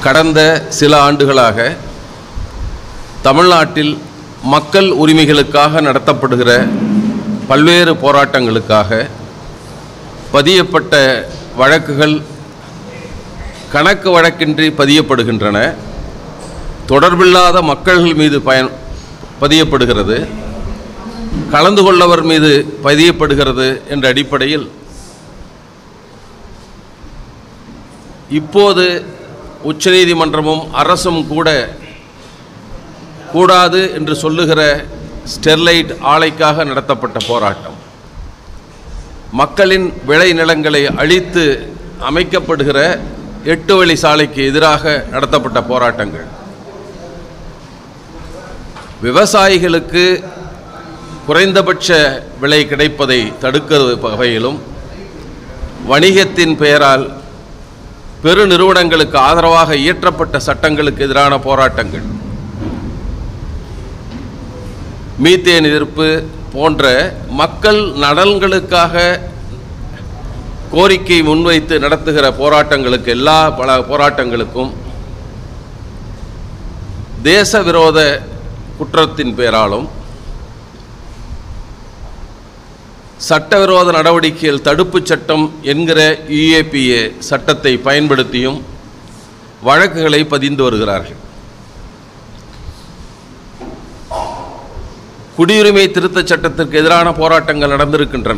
கடந்த சில ஆண்டுகளாக தமிழ்நாட்டில் மக்கள் உரிமைகளுக்காக நடத்தப்படுகிற பல்வேறு போராட்டங்களுக்காக பதியப்பட்ட வழக்குகள் கணக்கு வழக்கின்றி பதியப்படுகின்றன தொடர்பில்லாத மக்கள்கள் மீது பயன் பதியப்படுகிறது கலந்து கொள்ளவர் மீது பதியப்படுகிறது என்ற அடிப்படையில் இப்போது உச்சநீதிமன்றமும் அரசும் கூட கூடாது என்று சொல்லுகிற ஸ்டெர்லைட் ஆலைக்காக நடத்தப்பட்ட போராட்டம் மக்களின் விளை நிலங்களை அழித்து அமைக்கப்படுகிற எட்டு வழி சாலைக்கு எதிராக நடத்தப்பட்ட போராட்டங்கள் விவசாயிகளுக்கு குறைந்தபட்ச விலை கிடைப்பதை தடுக்கிறது வகையிலும் வணிகத்தின் பெயரால் பெரு நிறுவனங்களுக்கு ஆதரவாக இயற்றப்பட்ட சட்டங்களுக்கு எதிரான போராட்டங்கள் மீத்தேன் எதிர்ப்பு போன்ற மக்கள் நலன்களுக்காக கோரிக்கை முன்வைத்து நடத்துகிற போராட்டங்களுக்கு எல்லா பல போராட்டங்களுக்கும் தேச விரோத குற்றத்தின் பெயராலும் சட்டவிரோத நடவடிக்கைகள் தடுப்புச் சட்டம் என்கிற யுஏபிஏ சட்டத்தை பயன்படுத்தியும் வழக்குகளை பதிந்து வருகிறார்கள் குடியுரிமை திருத்தச் சட்டத்திற்கு எதிரான போராட்டங்கள் நடந்திருக்கின்றன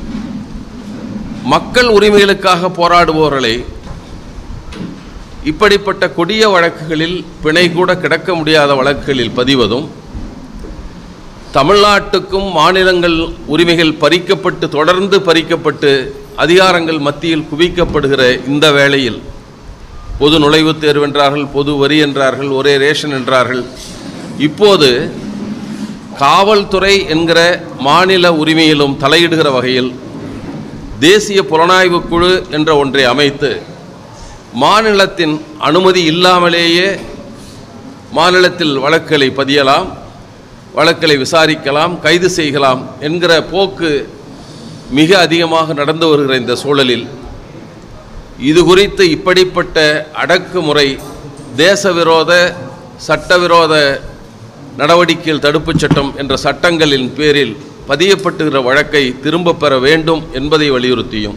மக்கள் உரிமைகளுக்காக போராடுபவர்களை இப்படிப்பட்ட கொடிய வழக்குகளில் பிணை கூட கிடக்க முடியாத வழக்குகளில் பதிவதும் தமிழ்நாட்டுக்கும் மாநிலங்கள் உரிமைகள் பறிக்கப்பட்டு தொடர்ந்து பறிக்கப்பட்டு அதிகாரங்கள் மத்தியில் குவிக்கப்படுகிற இந்த வேளையில் பொது நுழைவுத் தேர்வு என்றார்கள் பொது வரி என்றார்கள் ஒரே ரேஷன் என்றார்கள் இப்போது காவல்துறை என்கிற மாநில உரிமையிலும் தலையிடுகிற வகையில் தேசிய புலனாய்வு குழு என்ற ஒன்றை அமைத்து மாநிலத்தின் அனுமதி இல்லாமலேயே மாநிலத்தில் வழக்குகளை பதியலாம் வழக்குகளை விசாரிக்கலாம் கைது செய்யலாம் என்கிற போக்கு மிக அதிகமாக நடந்து வருகிற இந்த சூழலில் இது குறித்து இப்படிப்பட்ட அடக்குமுறை தேசவிரோத சட்டவிரோத நடவடிக்கைகள் தடுப்புச் சட்டம் என்ற சட்டங்களின் பேரில் பதியப்பட்டுகிற வழக்கை திரும்பப் பெற வேண்டும் என்பதை வலியுறுத்தியும்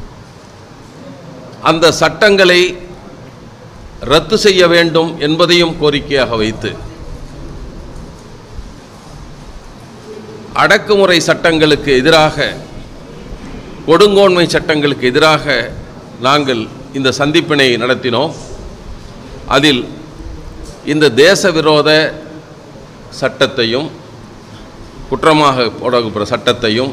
அந்த சட்டங்களை ரத்து செய்ய வேண்டும் என்பதையும் கோரிக்கையாக வைத்து அடக்குமுறை சட்டங்களுக்கு எதிராக கொடுங்கோன்மை சட்டங்களுக்கு எதிராக நாங்கள் இந்த சந்திப்பினை நடத்தினோம் அதில் இந்த தேச விரோத சட்டத்தையும் குற்றமாக போடப்படுற சட்டத்தையும்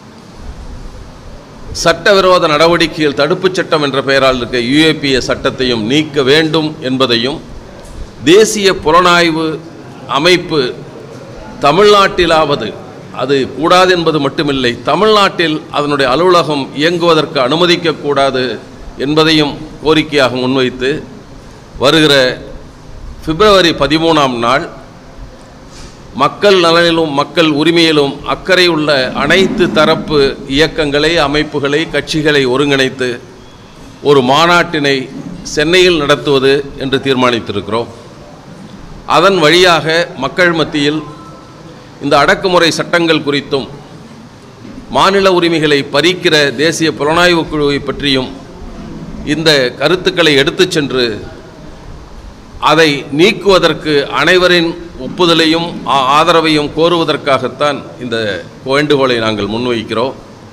சட்டவிரோத நடவடிக்கைகள் தடுப்புச் சட்டம் என்ற பெயரால் இருக்க யுஏபிஏ சட்டத்தையும் நீக்க வேண்டும் என்பதையும் தேசிய புலனாய்வு அமைப்பு தமிழ்நாட்டிலாவது அது கூடாது என்பது மட்டுமில்லை தமிழ்நாட்டில் அதனுடைய அலுவலகம் இயங்குவதற்கு அனுமதிக்கக்கூடாது என்பதையும் கோரிக்கையாக முன்வைத்து வருகிற பிப்ரவரி பதிமூணாம் நாள் மக்கள் நலனிலும் மக்கள் உரிமையிலும் அக்கறை உள்ள அனைத்து தரப்பு இயக்கங்களை அமைப்புகளை கட்சிகளை ஒருங்கிணைத்து ஒரு மாநாட்டினை சென்னையில் நடத்துவது என்று தீர்மானித்திருக்கிறோம் அதன் வழியாக மக்கள் மத்தியில் இந்த அடக்குமுறை சட்டங்கள் குறித்தும் மாநில உரிமைகளை பறிக்கிற தேசிய புலனாய்வு குழுவை பற்றியும் இந்த கருத்துக்களை எடுத்துச் சென்று அதை நீக்குவதற்கு அனைவரின் ஒப்புதலையும் ஆ- ஆதரவையும் கோருவதற்காகத்தான் இந்த வேண்டுகோளை நாங்கள் முன்வைக்கிறோம்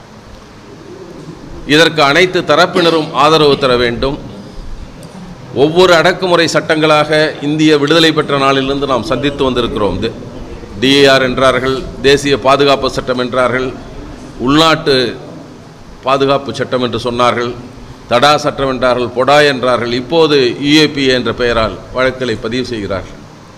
இதற்கு அனைத்து தரப்பினரும் ஆதரவு தர வேண்டும் ஒவ்வொரு அடக்குமுறை சட்டங்களாக இந்திய விடுதலை பெற்ற நாளிலிருந்து நாம் சந்தித்து வந்திருக்கிறோம் டிஏஆர் என்றார்கள் தேசிய பாதுகாப்பு சட்டம் என்றார்கள் உள்நாட்டு பாதுகாப்பு சட்டம் என்று சொன்னார்கள் தடா சட்டம் என்றார்கள் பொடா என்றார்கள் இப்போது யுஏபிஏ என்ற பெயரால் வழக்குகளை பதிவு செய்கிறார்கள்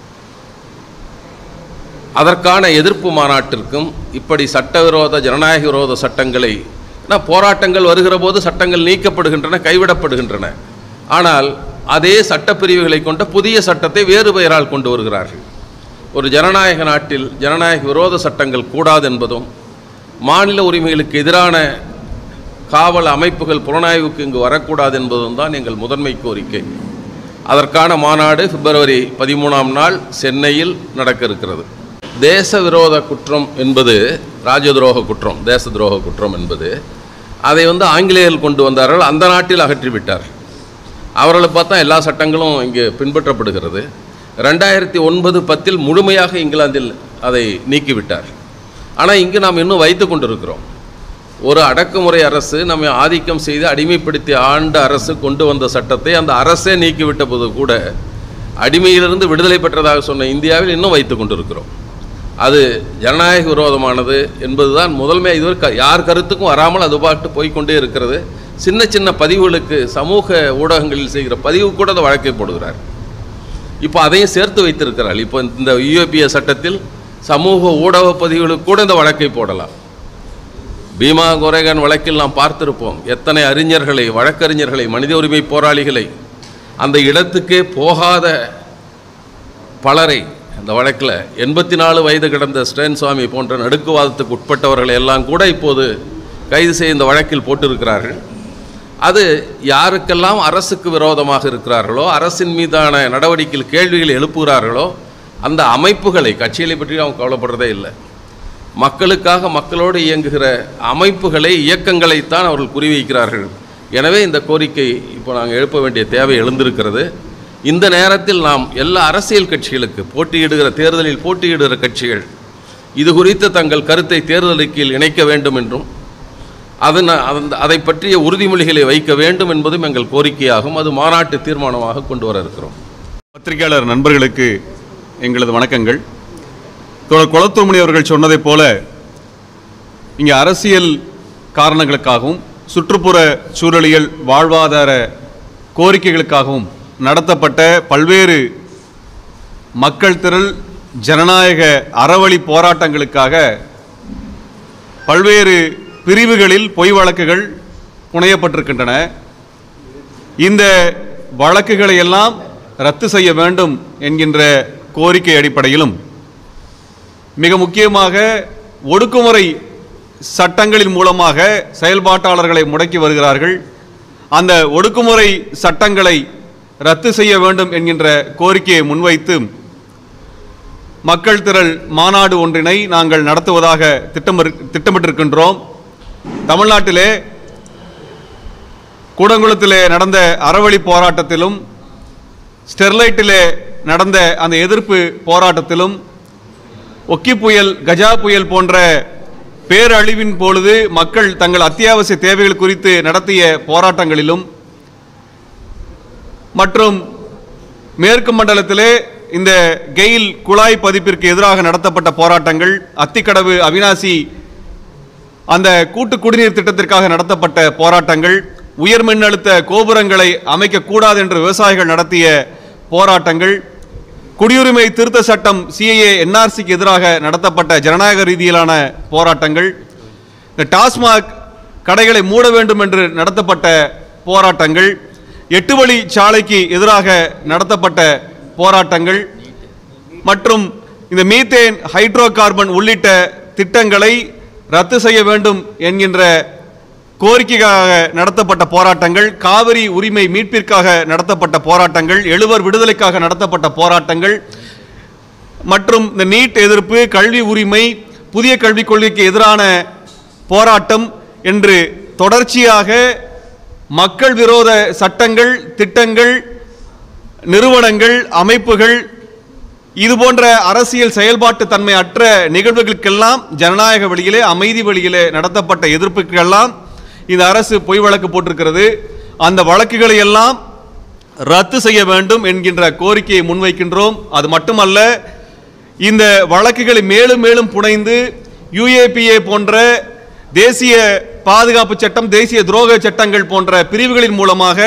அதற்கான எதிர்ப்பு மாநாட்டிற்கும் இப்படி சட்டவிரோத ஜனநாயக விரோத சட்டங்களை ஏன்னா போராட்டங்கள் வருகிற போது சட்டங்கள் நீக்கப்படுகின்றன கைவிடப்படுகின்றன ஆனால் அதே சட்டப்பிரிவுகளை கொண்ட புதிய சட்டத்தை வேறு பெயரால் கொண்டு வருகிறார்கள் ஒரு ஜனநாயக நாட்டில் ஜனநாயக விரோத சட்டங்கள் கூடாது என்பதும் மாநில உரிமைகளுக்கு எதிரான காவல் அமைப்புகள் புலனாய்வுக்கு இங்கு வரக்கூடாது என்பதும் தான் எங்கள் முதன்மை கோரிக்கை அதற்கான மாநாடு பிப்ரவரி பதிமூணாம் நாள் சென்னையில் நடக்க இருக்கிறது தேச விரோத குற்றம் என்பது ராஜதுரோக குற்றம் தேச துரோக குற்றம் என்பது அதை வந்து ஆங்கிலேயர்கள் கொண்டு வந்தார்கள் அந்த நாட்டில் அகற்றிவிட்டார் அவர்களை பார்த்தா எல்லா சட்டங்களும் இங்கே பின்பற்றப்படுகிறது ரெண்டாயிரத்தி ஒன்பது பத்தில் முழுமையாக இங்கிலாந்தில் அதை நீக்கிவிட்டார் ஆனால் இங்கு நாம் இன்னும் வைத்து கொண்டிருக்கிறோம் ஒரு அடக்குமுறை அரசு நம்மை ஆதிக்கம் செய்து அடிமைப்படுத்தி ஆண்ட அரசு கொண்டு வந்த சட்டத்தை அந்த அரசே நீக்கிவிட்ட போது கூட அடிமையிலிருந்து விடுதலை பெற்றதாக சொன்ன இந்தியாவில் இன்னும் வைத்து கொண்டிருக்கிறோம் அது ஜனநாயக விரோதமானது என்பதுதான் முதன்மை இதுவரை க- யார் கருத்துக்கும் வராமல் அது பாட்டு போய்க்கொண்டே இருக்கிறது சின்ன சின்ன பதிவுகளுக்கு சமூக ஊடகங்களில் செய்கிற பதிவு கூட அந்த வழக்கை போடுகிறார் இப்போ அதையும் சேர்த்து வைத்திருக்கிறார் இப்போ இந்த யூஏபிஏ சட்டத்தில் சமூக ஊடக பதிவுகளுக்கு கூட இந்த வழக்கை போடலாம் பீமா கோரேகன் வழக்கில் நாம் பார்த்திருப்போம் எத்தனை அறிஞர்களை வழக்கறிஞர்களை மனித உரிமை போராளிகளை அந்த இடத்துக்கே போகாத பலரை அந்த வழக்கில் எண்பத்தி நாலு வயது கிடந்த ஸ்டேன் சுவாமி போன்ற நடுக்குவாதத்துக்கு உட்பட்டவர்களை எல்லாம் கூட இப்போது கைது செய்ய இந்த வழக்கில் போட்டிருக்கிறார்கள் அது யாருக்கெல்லாம் அரசுக்கு விரோதமாக இருக்கிறார்களோ அரசின் மீதான நடவடிக்கையில் கேள்விகள் எழுப்புகிறார்களோ அந்த அமைப்புகளை கட்சிகளை பற்றி அவங்க கவலைப்படுறதே இல்லை மக்களுக்காக மக்களோடு இயங்குகிற அமைப்புகளை இயக்கங்களைத்தான் அவர்கள் குறிவைக்கிறார்கள் எனவே இந்த கோரிக்கை இப்போ நாங்கள் எழுப்ப வேண்டிய தேவை எழுந்திருக்கிறது இந்த நேரத்தில் நாம் எல்லா அரசியல் கட்சிகளுக்கு போட்டியிடுகிற தேர்தலில் போட்டியிடுகிற கட்சிகள் இது குறித்து தங்கள் கருத்தை தேர்தல் அறிக்கையில் இணைக்க வேண்டும் என்றும் அதன் அந்த அதை பற்றிய உறுதிமொழிகளை வைக்க வேண்டும் என்பதும் எங்கள் கோரிக்கையாகும் அது மாநாட்டு தீர்மானமாக கொண்டு வர இருக்கிறோம் பத்திரிகையாளர் நண்பர்களுக்கு எங்களது வணக்கங்கள் தோழர் குளத்தூர்மணி அவர்கள் சொன்னதைப் போல இங்கே அரசியல் காரணங்களுக்காகவும் சுற்றுப்புற சூழலியல் வாழ்வாதார கோரிக்கைகளுக்காகவும் நடத்தப்பட்ட பல்வேறு மக்கள் திரள் ஜனநாயக அறவழி போராட்டங்களுக்காக பல்வேறு பிரிவுகளில் பொய் வழக்குகள் புனையப்பட்டிருக்கின்றன இந்த வழக்குகளை எல்லாம் ரத்து செய்ய வேண்டும் என்கின்ற கோரிக்கை அடிப்படையிலும் மிக முக்கியமாக ஒடுக்குமுறை சட்டங்களின் மூலமாக செயல்பாட்டாளர்களை முடக்கி வருகிறார்கள் அந்த ஒடுக்குமுறை சட்டங்களை ரத்து செய்ய வேண்டும் என்கின்ற கோரிக்கையை முன்வைத்து மக்கள் திரள் மாநாடு ஒன்றினை நாங்கள் நடத்துவதாக திட்டமிரு திட்டமிட்டிருக்கின்றோம் தமிழ்நாட்டிலே கூடங்குளத்திலே நடந்த அறவழி போராட்டத்திலும் ஸ்டெர்லைட்டிலே நடந்த அந்த எதிர்ப்பு போராட்டத்திலும் ஒக்கி புயல் கஜா புயல் போன்ற பேரழிவின் பொழுது மக்கள் தங்கள் அத்தியாவசிய தேவைகள் குறித்து நடத்திய போராட்டங்களிலும் மற்றும் மேற்கு மண்டலத்திலே இந்த கெயில் குழாய் பதிப்பிற்கு எதிராக நடத்தப்பட்ட போராட்டங்கள் அத்திக்கடவு அவினாசி அந்த கூட்டு குடிநீர் திட்டத்திற்காக நடத்தப்பட்ட போராட்டங்கள் உயர் மின்னழுத்த கோபுரங்களை அமைக்கக்கூடாது என்று விவசாயிகள் நடத்திய போராட்டங்கள் குடியுரிமை திருத்த சட்டம் சிஏஏ என்ஆர்சிக்கு எதிராக நடத்தப்பட்ட ஜனநாயக ரீதியிலான போராட்டங்கள் இந்த டாஸ்மாக் கடைகளை மூட வேண்டும் என்று நடத்தப்பட்ட போராட்டங்கள் எட்டு வழி சாலைக்கு எதிராக நடத்தப்பட்ட போராட்டங்கள் மற்றும் இந்த மீத்தேன் ஹைட்ரோ கார்பன் உள்ளிட்ட திட்டங்களை ரத்து செய்ய வேண்டும் என்கின்ற கோரிக்கைக்காக நடத்தப்பட்ட போராட்டங்கள் காவிரி உரிமை மீட்பிற்காக நடத்தப்பட்ட போராட்டங்கள் எழுவர் விடுதலைக்காக நடத்தப்பட்ட போராட்டங்கள் மற்றும் இந்த நீட் எதிர்ப்பு கல்வி உரிமை புதிய கல்விக் கொள்கைக்கு எதிரான போராட்டம் என்று தொடர்ச்சியாக மக்கள் விரோத சட்டங்கள் திட்டங்கள் நிறுவனங்கள் அமைப்புகள் இது போன்ற அரசியல் செயல்பாட்டு தன்மை அற்ற நிகழ்வுகளுக்கெல்லாம் ஜனநாயக வழியிலே அமைதி வழியிலே நடத்தப்பட்ட எதிர்ப்புக்கெல்லாம் இந்த அரசு பொய் வழக்கு போட்டிருக்கிறது அந்த வழக்குகளை எல்லாம் ரத்து செய்ய வேண்டும் என்கின்ற கோரிக்கையை முன்வைக்கின்றோம் அது மட்டுமல்ல இந்த வழக்குகளை மேலும் மேலும் புனைந்து யுஏபிஏ போன்ற தேசிய பாதுகாப்பு சட்டம் தேசிய துரோக சட்டங்கள் போன்ற பிரிவுகளின் மூலமாக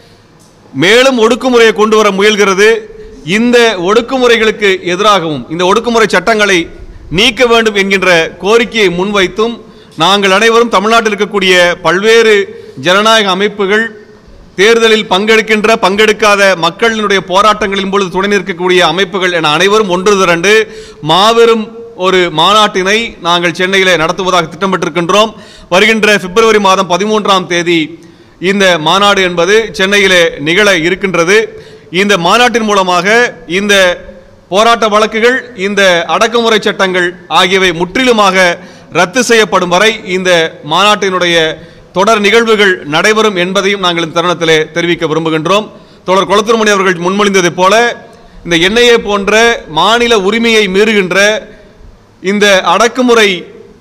மேலும் ஒடுக்குமுறையை கொண்டு வர முயல்கிறது இந்த ஒடுக்குமுறைகளுக்கு எதிராகவும் இந்த ஒடுக்குமுறை சட்டங்களை நீக்க வேண்டும் என்கின்ற கோரிக்கையை முன்வைத்தும் நாங்கள் அனைவரும் தமிழ்நாட்டில் இருக்கக்கூடிய பல்வேறு ஜனநாயக அமைப்புகள் தேர்தலில் பங்கெடுக்கின்ற பங்கெடுக்காத மக்களினுடைய போராட்டங்களின் பொழுது துணை நிற்கக்கூடிய அமைப்புகள் என அனைவரும் ஒன்று திரண்டு மாபெரும் ஒரு மாநாட்டினை நாங்கள் சென்னையிலே நடத்துவதாக திட்டமிட்டிருக்கின்றோம் வருகின்ற பிப்ரவரி மாதம் பதிமூன்றாம் தேதி இந்த மாநாடு என்பது சென்னையிலே நிகழ இருக்கின்றது இந்த மாநாட்டின் மூலமாக இந்த போராட்ட வழக்குகள் இந்த அடக்குமுறை சட்டங்கள் ஆகியவை முற்றிலுமாக ரத்து செய்யப்படும் வரை இந்த மாநாட்டினுடைய தொடர் நிகழ்வுகள் நடைபெறும் என்பதையும் நாங்கள் இந்த தருணத்திலே தெரிவிக்க விரும்புகின்றோம் தொடர் குளத்துருமணி அவர்கள் முன்மொழிந்ததைப் போல இந்த என்ஐஏ போன்ற மாநில உரிமையை மீறுகின்ற இந்த அடக்குமுறை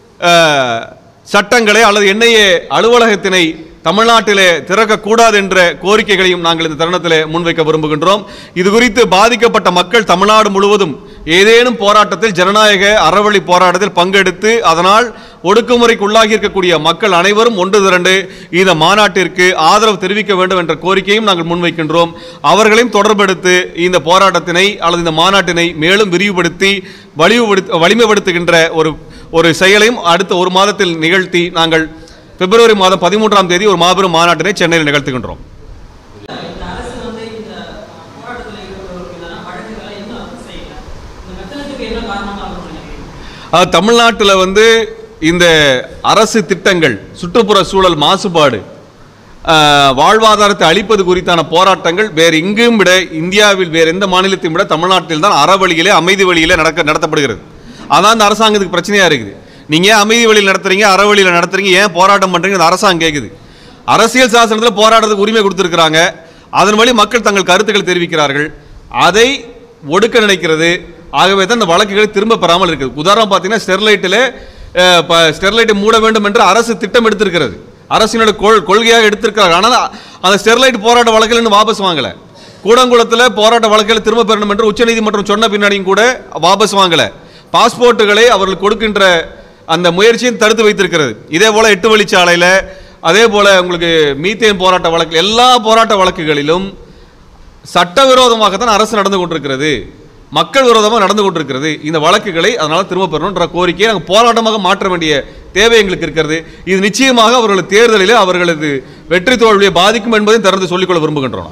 அஹ், சட்டங்களை அல்லது என்ஐஏ அலுவலகத்தினை தமிழ்நாட்டிலே திறக்கக்கூடாது என்ற கோரிக்கைகளையும் நாங்கள் இந்த தருணத்திலே முன்வைக்க விரும்புகின்றோம் இது குறித்து பாதிக்கப்பட்ட மக்கள் தமிழ்நாடு முழுவதும் ஏதேனும் போராட்டத்தில் ஜனநாயக அறவழி போராட்டத்தில் பங்கெடுத்து அதனால் ஒடுக்குமுறைக்கு உள்ளாகி இருக்கக்கூடிய மக்கள் அனைவரும் ஒன்று திரண்டு இந்த மாநாட்டிற்கு ஆதரவு தெரிவிக்க வேண்டும் என்ற கோரிக்கையும் நாங்கள் முன்வைக்கின்றோம் அவர்களையும் தொடர்பெடுத்து இந்த போராட்டத்தினை அல்லது இந்த மாநாட்டினை மேலும் விரிவுபடுத்தி வலிவுபடுத்த வலிமைப்படுத்துகின்ற ஒரு ஒரு செயலையும் அடுத்த ஒரு மாதத்தில் நிகழ்த்தி நாங்கள் பிப்ரவரி மாதம் பதிமூன்றாம் தேதி ஒரு மாபெரும் மாநாட்டினை சென்னையில் நிகழ்த்துகின்றோம் இந்த அரசு வந்து இந்த போராட்டத்தில் ஈடுபடுவதற்கு மீதான வழக்குகளை இன்னும் ரத்து செய்யல இந்த மெத்தனத்துக்கு என்ன காரணமாக இருக்கும்னு நினைக்கிறீங்க அஹ், தமிழ்நாட்டில் வந்து இந்த அரசு திட்டங்கள் சுற்றுப்புற சூழல் மாசுபாடு அஹ், வாழ்வாதாரத்தை அளிப்பது குறித்தான போராட்டங்கள் வேறு எங்கும் விட இந்தியாவில் வேறு எந்த மாநிலத்தையும் விட தமிழ்நாட்டில் தான் அறவழியிலே அமைதி வழியிலே நடக்க நடத்தப்படுகிறது அதான் இந்த அரசாங்கத்துக்கு பிரச்சனையா இருக்குது நீங்க ஏன் அமைதி வழியில் நடத்துறீங்க அறவழியில் நடத்துறீங்க ஏன் போராட்டம் பண்றீங்க இந்த அரசாங்கம் கேட்குது அரசியல் சாசனத்தில் போராட்டத்துக்கு உரிமை கொடுத்திருக்கிறாங்க அதன் வழி மக்கள் தங்கள் கருத்துக்கள் தெரிவிக்கிறார்கள் அதை ஒடுக்க நினைக்கிறது ஆகவே தான் இந்த வழக்குகளை திரும்ப பெறாமல் இருக்குது உதாரணம் பார்த்தீங்கன்னா ஸ்டெர்லைட்டில் ஸ்டெர்லைட்டை மூட வேண்டும் என்று அரசு திட்டம் எடுத்திருக்கிறது அரசினோட கொள் கொள்கையாக எடுத்திருக்கிறார் ஆனால் அந்த ஸ்டெர்லைட் போராட்ட வழக்கில் இன்னும் வாபஸ் வாங்கலை கூடங்குளத்தில் போராட்ட வழக்குகளை திரும்ப பெறணும் என்று உச்சநீதிமன்றம் சொன்ன பின்னாடியும் கூட வாபஸ் வாங்கலை பாஸ்போர்ட்டுகளை அவர்கள் கொடுக்கின்ற அந்த முயற்சியும் தடுத்து வைத்திருக்கிறது இதே போல எட்டு வழிச்சாலையில் அதே போல உங்களுக்கு மீத்தேன் போராட்ட வழக்கு எல்லா போராட்ட வழக்குகளிலும் சட்டவிரோதமாக தான் அரசு நடந்து கொண்டிருக்கிறது மக்கள் விரோதமாக நடந்து கொண்டிருக்கிறது இந்த வழக்குகளை அதனால திரும்ப பெறணுன்ற கோரிக்கையை நாங்கள் போராட்டமாக மாற்ற வேண்டிய தேவை எங்களுக்கு இருக்கிறது இது நிச்சயமாக அவர்களது தேர்தலிலே அவர்களது வெற்றி தோல்வியை பாதிக்கும் என்பதையும் திறந்து சொல்லிக்கொள்ள விரும்புகின்றோம்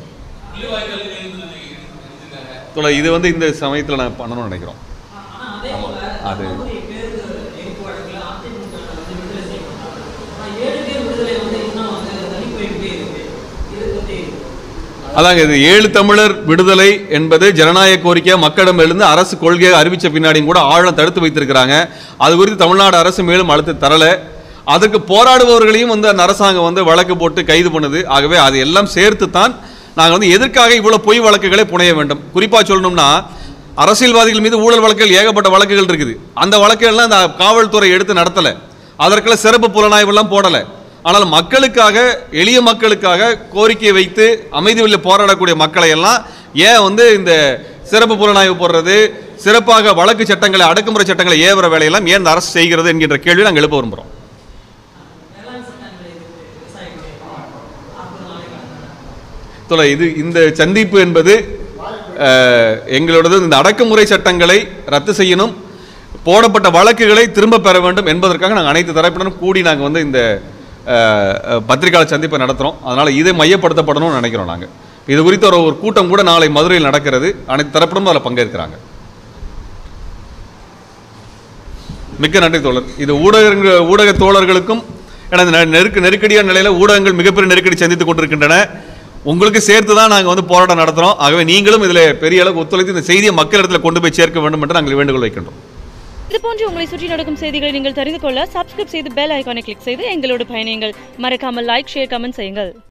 தோழா, இது வந்து இந்த சமயத்தில் நான் பண்ணணும்னு நினைக்கிறோம் ஆனா அதே போல அது தற்போதைய பேருந்து எரிப்பு வழக்குல அதிமுக வந்து விடுதலை செய்யப்பட்டாங்க ஆனா ஏழு பேர் விடுதலை வந்து இன்னும் வந்து தள்ளி போய்கிட்டே இருக்கு இது பத்தி அதாங்க இது ஏழு தமிழர் விடுதலை என்பது ஜனநாயக கோரிக்கையாக மக்களிடம் எழுந்து அரசு கொள்கையை அறிவித்த பின்னாடியும் கூட ஆழம் தடுத்து வைத்திருக்கிறாங்க அது குறித்து தமிழ்நாடு அரசு மேலும் அழுத்த தரல அதுக்கு போராடுபவர்களையும் வந்து அந்த அரசாங்கம் வந்து வழக்கு போட்டு கைது பண்ணுது ஆகவே அது எல்லாம் சேர்த்து தான் நாங்கள் வந்து எதற்காக இவ்வளோ பொய் வழக்குகளை புனைய வேண்டும் குறிப்பாக சொல்லணும்னா அரசியல்வாதிகள் மீது ஊழல் வழக்குகள் ஏகப்பட்ட வழக்குகள் இருக்குது அந்த வழக்குகள்லாம் அந்த காவல்துறை எடுத்து நடத்தலை அதற்கெல்லாம் சிறப்பு புலனாய்வெல்லாம் போடலை ஆனால் மக்களுக்காக எளிய மக்களுக்காக கோரிக்கை வைத்து அமைதி வழியில் போராடக்கூடிய மக்களை எல்லாம் ஏன் வந்து இந்த சிறப்பு புலனாய்வு போடுறது சிறப்பாக வழக்கு சட்டங்களை அடக்குமுறை சட்டங்களை ஏவுற வேலையெல்லாம் ஏன் இந்த அரசு செய்கிறது என்கின்ற கேள்வி நாங்கள் எழுப்ப விரும்புகிறோம் வேளாண் சட்டங்களை எதிர்த்து விவசாயிகளுடைய நாற்பது நாளை கடந்த தொலை இது இந்த சந்திப்பு என்பது அஹ், எங்களோடது இந்த அடக்குமுறை சட்டங்களை ரத்து செய்யணும் போடப்பட்ட வழக்குகளை திரும்ப பெற வேண்டும் என்பதற்காக நாங்கள் அனைத்து தரப்பினரும் கூடி நாங்கள் வந்து இந்த அஹ், அஹ், பத்திரிகையாளர் சந்திப்பை நடத்துகிறோம் அதனால் இதை மையப்படுத்தப்படணும்னு நினைக்கிறோம் நாங்கள் இது குறித்த ஒரு ஒரு கூட்டம் கூட நாளை மதுரையில் நடக்கிறது அனைத்து தரப்பினரும் அதில் பங்கேற்கிறாங்க மிக்க நன்றி தோழர் இது ஊடக ஊடக தோழர்களுக்கும் எனது நெ- நெருக்க நெருக்கடியான நிலையில் ஊடகங்கள் மிகப்பெரிய நெருக்கடி சந்தித்துக் கொண்டிருக்கின்றன உங்களுக்கு சேர்த்து தான் நாங்கள் வந்து போராட்டம் நடத்துகிறோம் ஆகவே நீங்களும் இதில் பெரிய அளவுக்கு ஒத்துழைத்து இந்த செய்தியை மக்களிடத்தில் கொண்டு போய் சேர்க்க வேண்டும் என்று நாங்கள் வேண்டுகோள் வைக்கின்றோம் இது போன்று உங்களை சுற்றி நடக்கும் செய்திகளை நீங்கள் தெரிந்து கொள்ள சப்ஸ்கிரைப் செய்து பெல் ஐகானை கிளிக் செய்து எங்களோடு பயணியுங்கள் மறக்காமல் லைக் ஷேர் கமெண்ட் செய்யுங்கள்